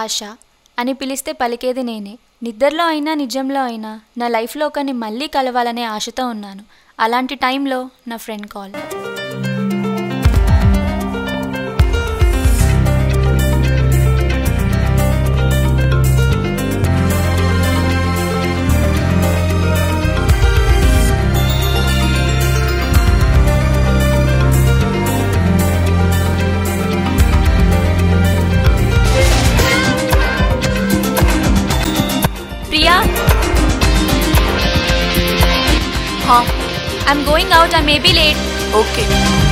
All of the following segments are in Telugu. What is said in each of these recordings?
ఆశ అని పిలిస్తే పలికేది నేనే నిద్రలో అయినా నిజంలో అయినా నా లైఫ్లో ఒకరిని మళ్ళీ కలవాలనే ఆశతో ఉన్నాను అలాంటి టైంలో నా ఫ్రెండ్ కాల్ ప్రియా हाँ I'm going out I may be late okay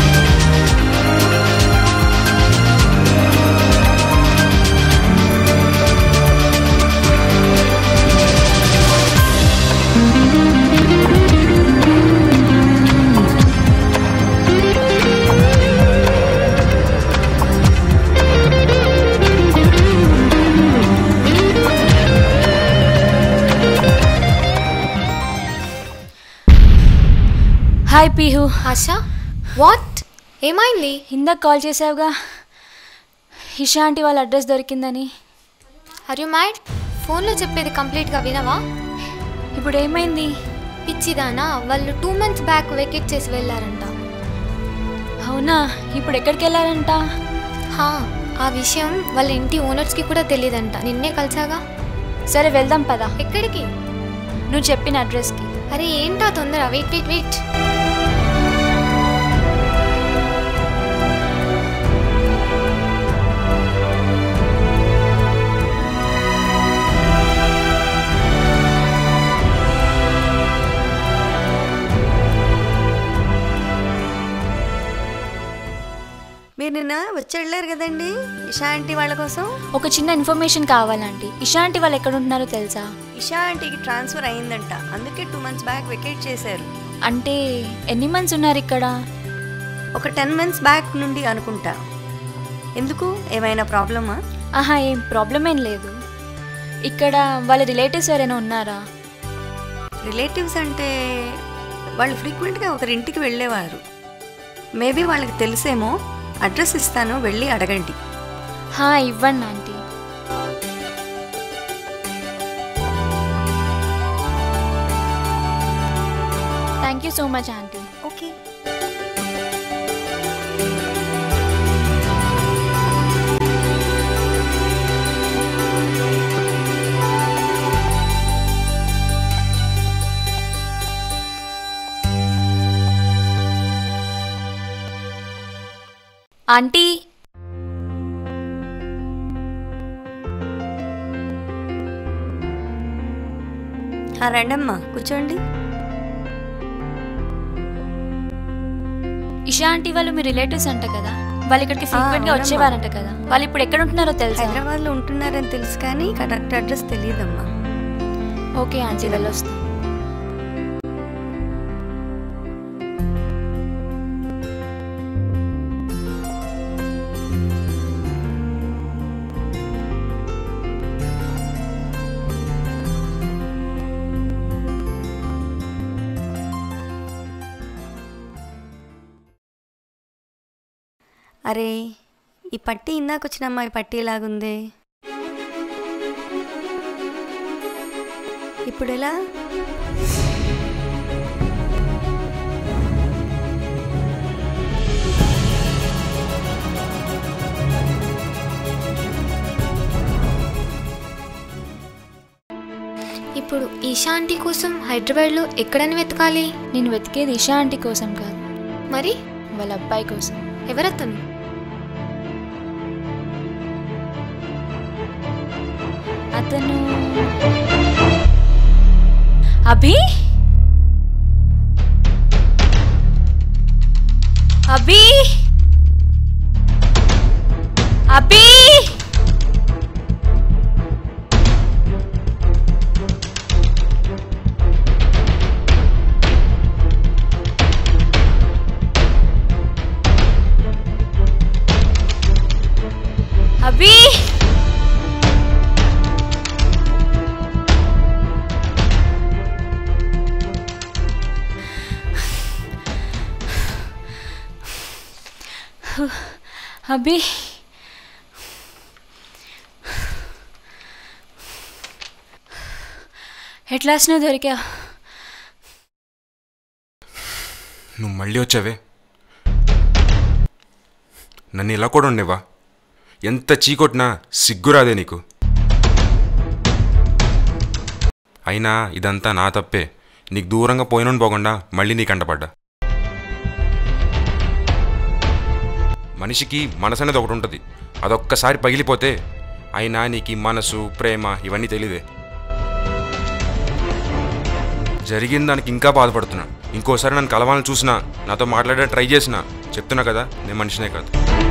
hi Pihu Asha what ఏమైంది ఇందాక కాల్ చేసావుగా ఇషా ఆంటీ వాళ్ళ అడ్రస్ దొరికిందని ఆర్ యు మ్యాడ్ ఫోన్లో చెప్పేది కంప్లీట్గా వినవా ఇప్పుడు ఏమైంది పిచ్చిదానా వాళ్ళు టూ మంత్స్ బ్యాక్ వెకేట్ చేసి వెళ్ళారంట అవునా ఇప్పుడు ఎక్కడికి వెళ్ళారంట హా ఆ విషయం వాళ్ళ ఇంటి ఓనర్స్కి కూడా తెలియదంట నిన్నే కలిసాగా సరే వెళ్దాం పదా ఎక్కడికి నువ్వు చెప్పిన అడ్రస్కి అరే ఏంటా తొందర వెయిట్ వెయిట్ వెయిట్ మీరు నిన్న వచ్చి వెళ్ళారు కదండి ఇషా ఆంటీ వాళ్ళ కోసం ఒక చిన్న ఇన్ఫర్మేషన్ కావాలంటే ఇషా ఆంటీ వాళ్ళు ఎక్కడ ఉంటున్నారో తెలుసా ఇషా ఆంటీకి ట్రాన్స్ఫర్ అయిందంట అందుకే టూ మంత్స్ బ్యాక్ వెకేట్ చేశారు అంటే ఎన్ని మంత్స్ ఉన్నారు ఇక్కడ ఒక టెన్ మంత్స్ బ్యాక్ నుండి అనుకుంటా ఎందుకు ఏమైనా ప్రాబ్లమా ఆహా ఏం ప్రాబ్లం ఏం లేదు ఇక్కడ వాళ్ళ రిలేటివ్స్ ఎవరైనా ఉన్నారా రిలేటివ్స్ అంటే వాళ్ళు ఫ్రీక్వెంట్గా ఒకరి ఇంటికి వెళ్ళేవారు మేబీ వాళ్ళకి తెలిసేమో అడ్రస్ ఇస్తాను వెళ్ళి అడగండి హా ఇవ్వండి aunty thank you so much aunty okay aunty ఆ, రండమ్మా కూర్చోండి ఇషా ఆంటీ వాళ్ళు మీ రిలేటివ్స్ అంట కదా వాళ్ళు ఇక్కడికి ఫ్రీక్వెంట్ గా అవునమ్మా. వచ్చేవారంట కదా వాళ్ళు ఇప్పుడు ఎక్కడ ఉంటున్నారో తెలుసా హైదరాబాద్లో ఉంటున్నారని తెలుసు కానీ కరెక్ట్ అడ్రస్ తెలియదమ్మా ఓకే ఆంటీ వెళ్ళొస్తాం అరే ఈ పట్టి ఇందాక వచ్చిన అమ్మాయి పట్టి ఎలాగుంది ఇప్పుడు ఎలా ఇప్పుడు ఈషా ఆంటీ కోసం హైదరాబాద్లో ఎక్కడని వెతకాలి నేను వెతికేది ఇషా ఆంటీ కోసం కాదు మరి వాళ్ళ అబ్బాయి కోసం ఎవరతను అతను అభి అభి అభి అభి అభి ఎట్లా వచ్చినావు దొరికా నువ్వు మళ్ళీ వచ్చావే నన్ను ఇలా కూడా ఉండేవా ఎంత చీకొట్టినా సిగ్గురాదే నీకు అయినా ఇదంతా నా తప్పే నీకు దూరంగా పోయినోని పోకుండా మళ్ళీ నీ కంటపడ్డా మనిషికి మనసు అనేది ఒకటి ఉంటుంది అదొక్కసారి పగిలిపోతే అయినా నీకు ఈ మనసు ప్రేమ ఇవన్నీ తెలియదే జరిగిన దానికి ఇంకా బాధపడుతున్నా ఇంకోసారి నన్ను కలవాలని చూసినా నాతో మాట్లాడే ట్రై చేసినా చెప్తున్నా కదా నేను మనిషినే కాదు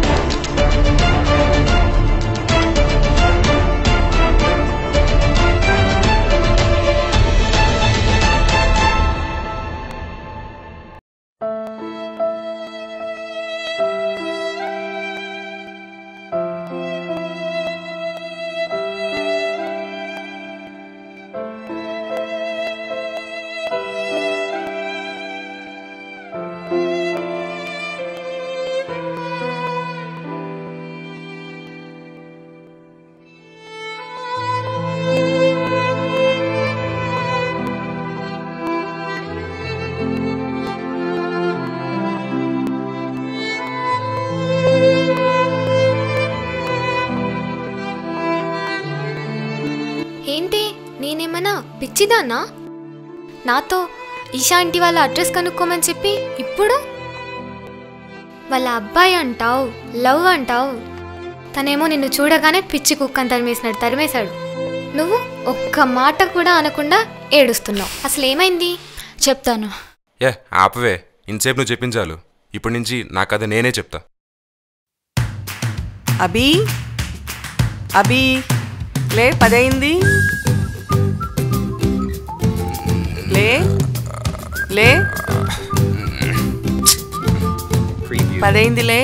ఏంటి నేనేమన్నా పిచ్చిదాన్నా నాతో ఈషా ఆంటీ వాళ్ళ అడ్రస్ కనుక్కోమని చెప్పి ఇప్పుడు వాళ్ళ అబ్బాయి అంటావు లవ్ అంటావు తనేమో నిన్ను చూడగానే పిచ్చి కుక్కని తరిమేసినాడు తరిమేశాడు నువ్వు ఒక్క మాట కూడా అనకుండా ఏడుస్తున్నావు అసలు ఏమైంది చెప్తాను ఏ ఆపవే ఇంతసేపు నువ్వు చెప్పించాలు ఇప్పటి నుంచి నా కథ నేనే చెప్తా అభి అభి లే పదైంది లే లే పదైందిలే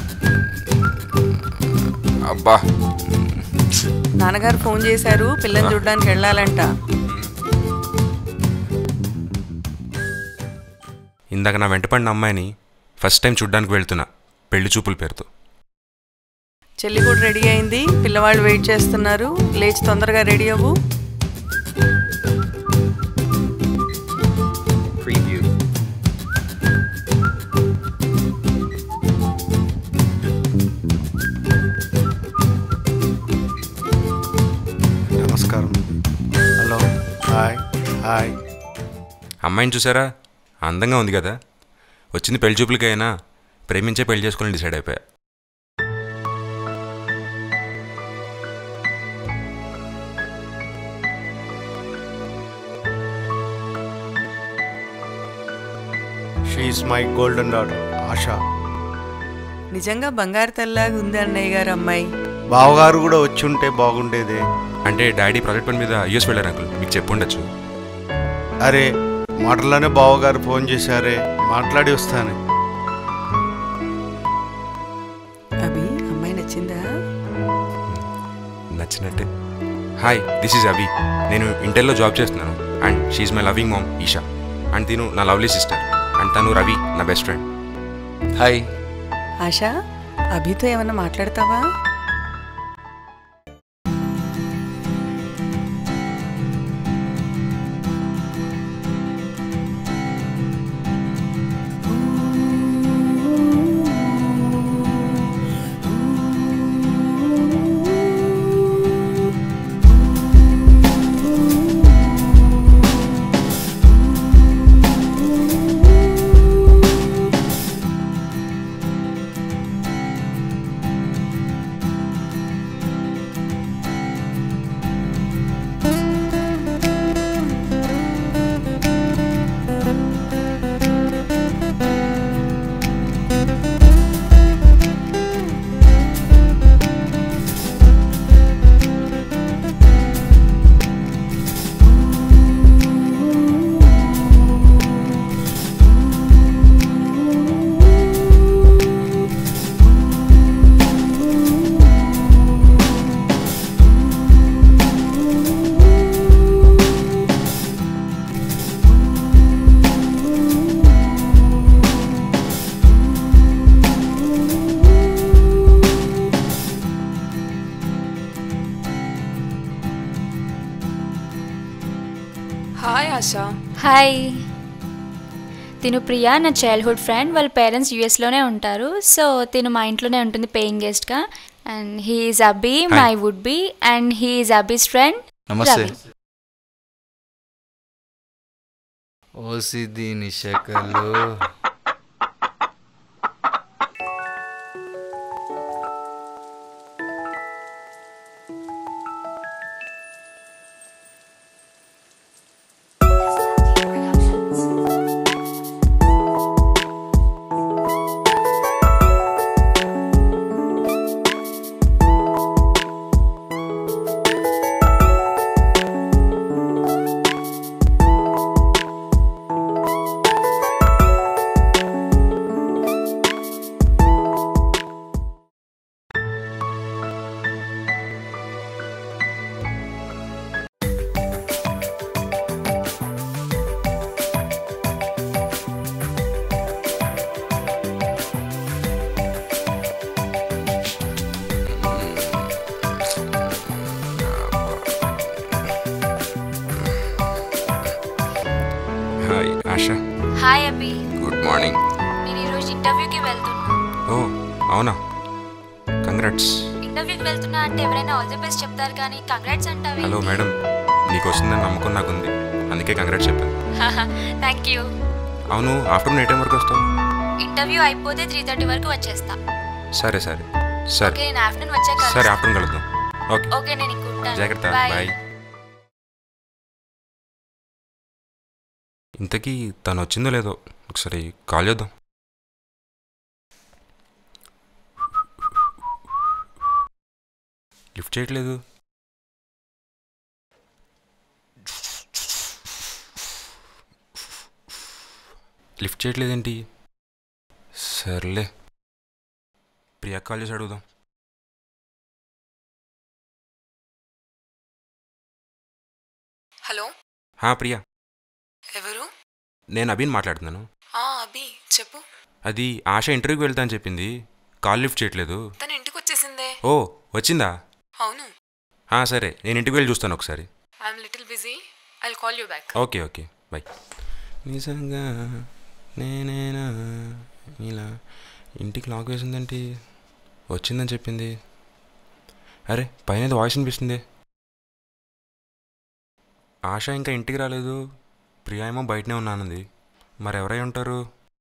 అబ్బా నాన్నగారు ఫోన్ చేశారు పిల్లని చూడడానికి వెళ్ళాలంట ఇందాక నా వెంట పడిన అమ్మాయిని ఫస్ట్ టైం చూడ్డానికి వెళ్తున్నా పెళ్లి చూపుల పేరుతో చెల్లి కూడా రెడీ అయింది పిల్లవాళ్ళు వెయిట్ చేస్తున్నారు లేచి తొందరగా రెడీ అవ్వు నమస్కారం హలో హాయ్ హాయ్ అమ్మాయిని చూసారా అందంగా ఉంది కదా వచ్చింది పెళ్లి చూపులకైనా ప్రేమించే పెళ్లి చేసుకోవాలని డిసైడ్ అయిపోయా she's my golden daughter Asha నిజంగా బంగారు తెల్లాగా ఉంది అన్నయ్య గారు అమ్మాయి బావగారు కూడా వచ్చి ఉంటే బాగుండేదే అంటే డాడీ ప్రాజెక్ట్ పని మీద యూఎస్ వెళ్ళారు అంకుల్ మీకు చెప్పుండొచ్చు అరే మాటల్లోనే బావగారు ఫోన్ చేశారే మాట్లాడి వస్తాను అభి అమ్మాయి నచ్చిందా నచ్చినట్టే హాయ్ దిస్ ఈజ్ అవి నేను ఇంటర్లో జాబ్ చేస్తున్నాను and she's my loving mom Isha and తిను నా లవ్లీ సిస్టర్ అండ్ తను రవి నా బెస్ట్ ఫ్రెండ్ హాయ్ ఆశా అభితో ఏమన్నా మాట్లాడతావా హాయ్ ఆశా హాయ్ తిను ప్రియా నా చైల్డ్హుడ్ ఫ్రెండ్ వాళ్ళ పేరెంట్స్ యూఎస్లోనే ఉంటారు సో తిను మా ఇంట్లోనే ఉంటుంది పేయింగ్ గెస్ట్గా and he's Abhi Hi. My would be and he's Abhi's friend నమస్తే రవి. ఓసి దీని శకలు hi Asha hi Abhi good morning నేను ఈరోజు ఇంటర్వ్యూకి వెళ్తున్నా ఓ అవునా కంగ్రాట్స్ ఇంటర్వ్యూకి వెళ్తున్నా అంటే ఎవరైనా ఆల్ ది బెస్ట్ చెప్తారు కానీ కంగ్రాట్స్ అంటావి హలో మేడం నీకు వస్తుందని నమ్మకం నాకుంది అందుకే కంగ్రాట్స్ చెప్పాను థ్యాంక్ యూ అవును ఆఫ్టర్నూన్ ఏ టైం వరకు వస్తావు ఇంటర్వ్యూ అయిపోతే త్రీ థర్టీ వరకు వచ్చేస్తా సరే సరే సరే ఓకే నేను ఆఫ్టర్నూన్ వచ్చాక సరే ఆఫ్టర్నూన్ కలుద్దాం ఓకే ఓకే నేను ఇంక ఉంటాను జాగ్రత్త బాయ్ ఇంతకీ తను వచ్చిందో లేదో ఒకసారి కాల్ చేద్దాం లిఫ్ట్ చేయట్లేదు లిఫ్ట్ చేయట్లేదేంటి సర్లే ప్రియా కాల్ చేసి అడుగుదాం హలో హా ప్రియా ఎవరు నేను అభిన్ మాట్లాడుతున్నాను ఆ అభి చెప్పు అది ఆశ ఇంటర్వ్యూకి వెళ్తా అని చెప్పింది కాల్ లిఫ్ట్ చేయట్లేదు తన ఇంటికి వచ్చేసిందే ఓ వచ్చిందా అవును ఆ, సరే నేను ఇంటికి వెళ్ళి చూస్తాను ఒకసారి I'm little busy I call you back okay okay bye నిజంగా నేనేనా ఇలా ఇంటికి లాక్ వేసిందేంటి వచ్చిందని చెప్పింది అరే పైన ఏదో వాయిస్ వినిపిస్తుంది ఆశ ఇంకా ఇంటికి రాలేదు ప్రియా ఏమో బయటనే ఉన్నానంది మరి ఎవరై ఉంటారు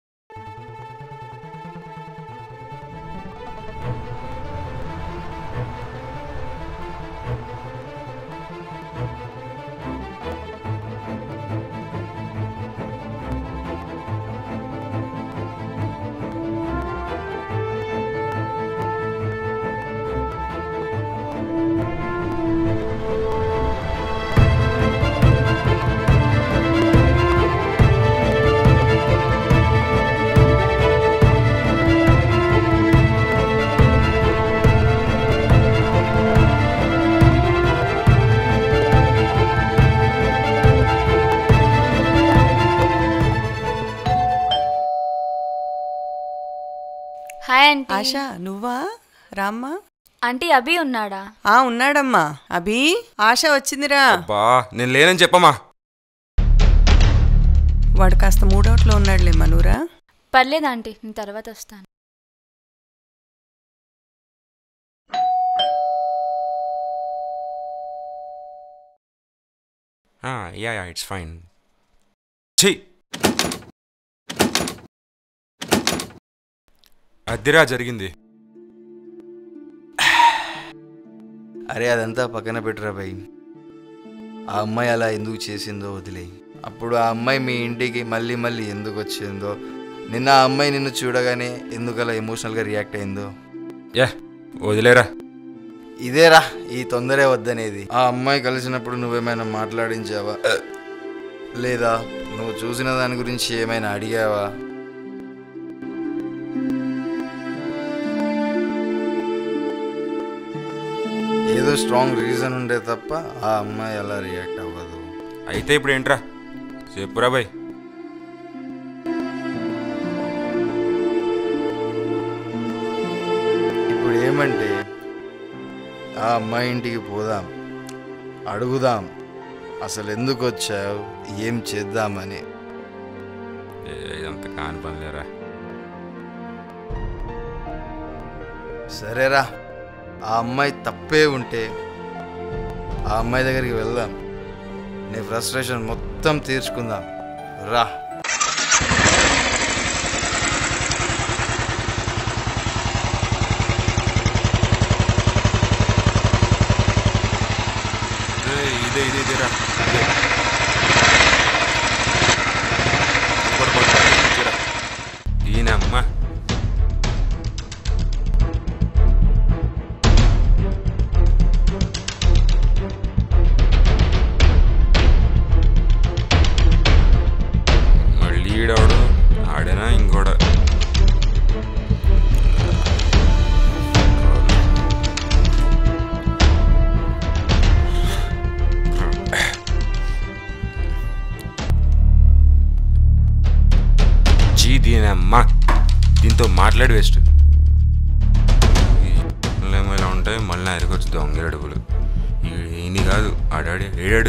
హాయ్ ఆంటీ ఆశా నువ్వా రామ్మా ఆంటీ అభి ఉన్నాడా ఆ ఉన్నాడమ్మా అభి ఆశ వచ్చిందిరా బా నేను లేనని చెప్పమ్మా వాడు కాస్త మూడౌట్లో ఉన్నాడులే మనూరా పర్లేదు ఆంటీ నేను తర్వాత వస్తాను యా యా ఇట్స్ ఫైన్ ఛీ అదిరా జరిగింది అరే అదంతా పక్కన పెట్టురా భయ్ ఆ అమ్మాయి అలా ఎందుకు చేసిందో వదిలేయి అప్పుడు ఆ అమ్మాయి మీ ఇంటికి మళ్ళీ మళ్ళీ ఎందుకు వచ్చిందో నిన్న ఆ అమ్మాయి నిన్ను చూడగానే ఎందుకు అలా ఎమోషనల్గా రియాక్ట్ అయిందో యా వదిలేరా ఇదేరా ఈ తొందరే వద్దనేది ఆ అమ్మాయి కలిసినప్పుడు నువ్వేమైనా మాట్లాడించావా లేదా నువ్వు చూసిన దాని గురించి ఏమైనా అడిగావా ఏదో స్ట్రాంగ్ రీజన్ ఉండే తప్ప ఆ అమ్మాయి అలా రియాక్ట్ అవ్వదు అయితే ఇప్పుడు ఏంట్రా చెప్పురా బాయ్ ఇప్పుడు ఏమంటే ఆ అమ్మాయి ఇంటికి పోదాం అడుగుదాం అసలు ఎందుకు వచ్చావు ఏం చేద్దామని ఏ, ఇదంతా కాని పనిలేరా సరేరా ఆ అమ్మాయి తప్పే ఉంటే ఆ అమ్మాయి దగ్గరికి వెళ్దాం నీ ఫ్రస్ట్రేషన్ మొత్తం తీర్చుకుందాం రా ఏ, ఇదే ఇదే ఇదేరా ఇదే పడు, పడు, పడు, కూర్చోరా. ఈయన అమ్మ మళ్ళీ ఈడవడు ఆడేనా ఇంకోడ చీ దీని అమ్మ దీంతో మాట్లాడి వేస్ట్ ఏమో ఇలా ఉంటాయి మళ్ళీ ఎరగొచ్చు దొంగ అడుగులు ఈయన కాదు ఆడాడి ఏడాడు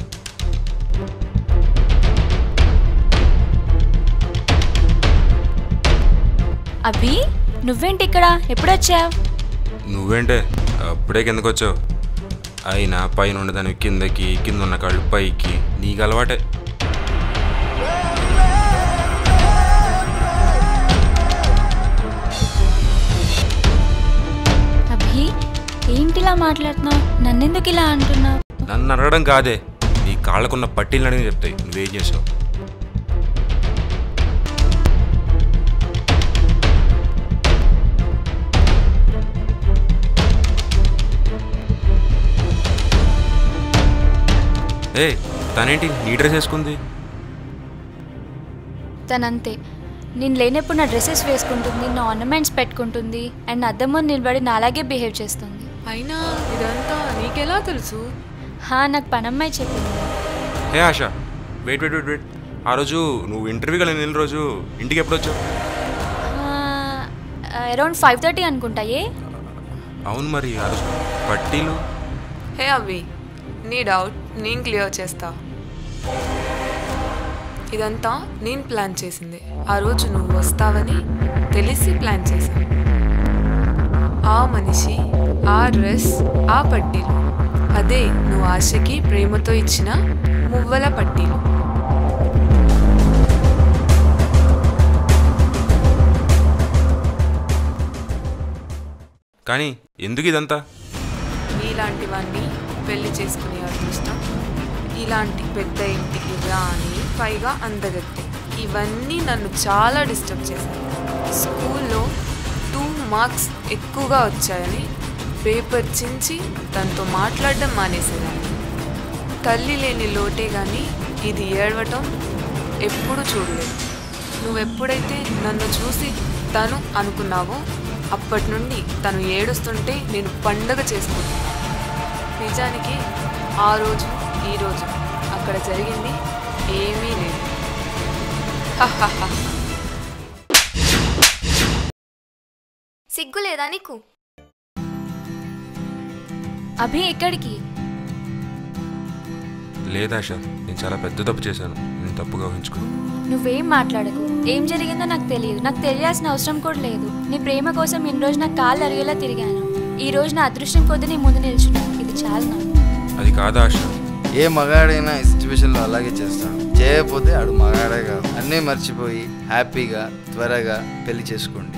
అభి నువ్వేంటి ఇక్కడ ఎప్పుడొచ్చావు నువ్వేంటే అప్పుడే కిందకు వచ్చావు అయినా పైన ఉండదాని కిందకి కింద ఉన్న కాళ్ళు పైకి నీకు అలవాటే అభి ఏంటిలా మాట్లాడుతున్నావు నన్నెందుకు ఇలా అంటున్నావు నన్ను అడగడం కాదే నీ కాళ్ళకున్న పట్టీలు అడిగి చెప్తాయి నువ్వేం చేసావు ఏ తనేంటి నీ డ్రెస్ వేసుకుంది తనంతే నేను లేనప్పుడు నా డ్రెస్సెస్ వేసుకుంటుంది నా ఆర్నమెంట్స్ పెట్టుకుంటుంది అండ్ అద్దం ముందు నిలబడి నాలాగే బిహేవ్ చేస్తుంది అయినా ఇదంతా నీకెలా తెలుసు హా నాకు పనమ్మాయి చెప్పింది hey Asha wait wait wait wait ఆ రోజు నువ్వు ఇంటర్వ్యూకి వెళ్ళిన రోజు ఇంటికి ఎప్పుడు వచ్చావు అరౌండ్ ఫైవ్ థర్టీ అనుకుంటా ఏ అవును మరి ఆ రోజు పట్టీలు హే అవి నీ డౌట్ నేను క్లియర్ చేస్తా ఇదంతా నేను ప్లాన్ చేసింది ఆ రోజు నువ్వు వస్తావని తెలిసి ప్లాన్ చేశాను ఆ మనిషి ఆ డ్రెస్ ఆ పట్టీలు అదే నువ్వు ఆశకి ప్రేమతో ఇచ్చిన మువ్వల పట్టీలు కానీ ఎందుకు ఇదంతా ఇలాంటివన్నీ పెళ్లి చేసుకునే అదృష్టం ఇలాంటి పెద్ద ఇంటికి రాని పైగా అందగత్తే ఇవన్నీ నన్ను చాలా డిస్టర్బ్ చేశాయి స్కూల్లో టూ మార్క్స్ ఎక్కువగా వచ్చాయని పేపర్ చించి తనతో మాట్లాడడం మానేసేదాన్ని తల్లి లేని లోటే కానీ ఇది ఏడవటం ఎప్పుడు చూడలేదు నువ్వెప్పుడైతే నన్ను చూసి తను అనుకున్నావో అప్పటి నుండి తను ఏడుస్తుంటే నేను పండగ చేసుకుంటాను నిజానికి ఆ రోజు ఈ రోజు అక్కడ జరిగింది ఏమీ లేదు హహహ. సిగ్గు లేదా నీకు అభి ఎక్కడికి లేదాశ నేను చాలా పెద్ద తప్పు చేశాను నేను తప్పుగా ఊహించుకో నువ్వేం మాట్లాడకు ఏం జరిగిందో నాకు తెలియదు నాకు తెలియాల్సిన అవసరం కూడా లేదు నీ ప్రేమ కోసం ఇన్ని రోజు నా కాళ్ళు అరిగేలా తిరిగాను ఈ రోజు నా అదృష్టం కొద్ది నీ ముందు నిల్చున్నాను ఇది చాలు నాకు అది కాదా ఆశ ఏ మగాడైనా ఈ సిచ్యువేషన్లో అలాగే చేస్తాడు చేయకపోతే ఆడు మగాడే కాదు అన్నీ మర్చిపోయి హ్యాపీగా త్వరగా పెళ్లి చేసుకోండి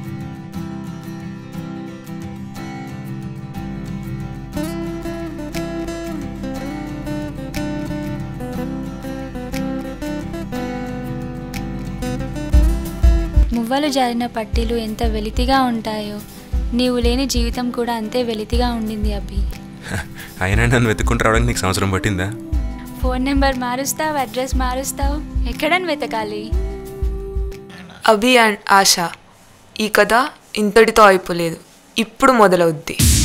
మువ్వలు జారిన పట్టీలు ఎంత వెలితిగా ఉంటాయో నీవు లేని జీవితం కూడా అంతే వెలితిగా ఉండింది అభి అయినా నన్ను వెతుక్కుంటూ రావడానికి నీకు సంవత్సరం పట్టిందా ఫోన్ నెంబర్ మారుస్తావు అడ్రస్ మారుస్తావు ఎక్కడని వెతకాలి అభి అండ్ ఆశ ఈ కథ ఇంతటితో అయిపోలేదు ఇప్పుడు మొదలవుద్ది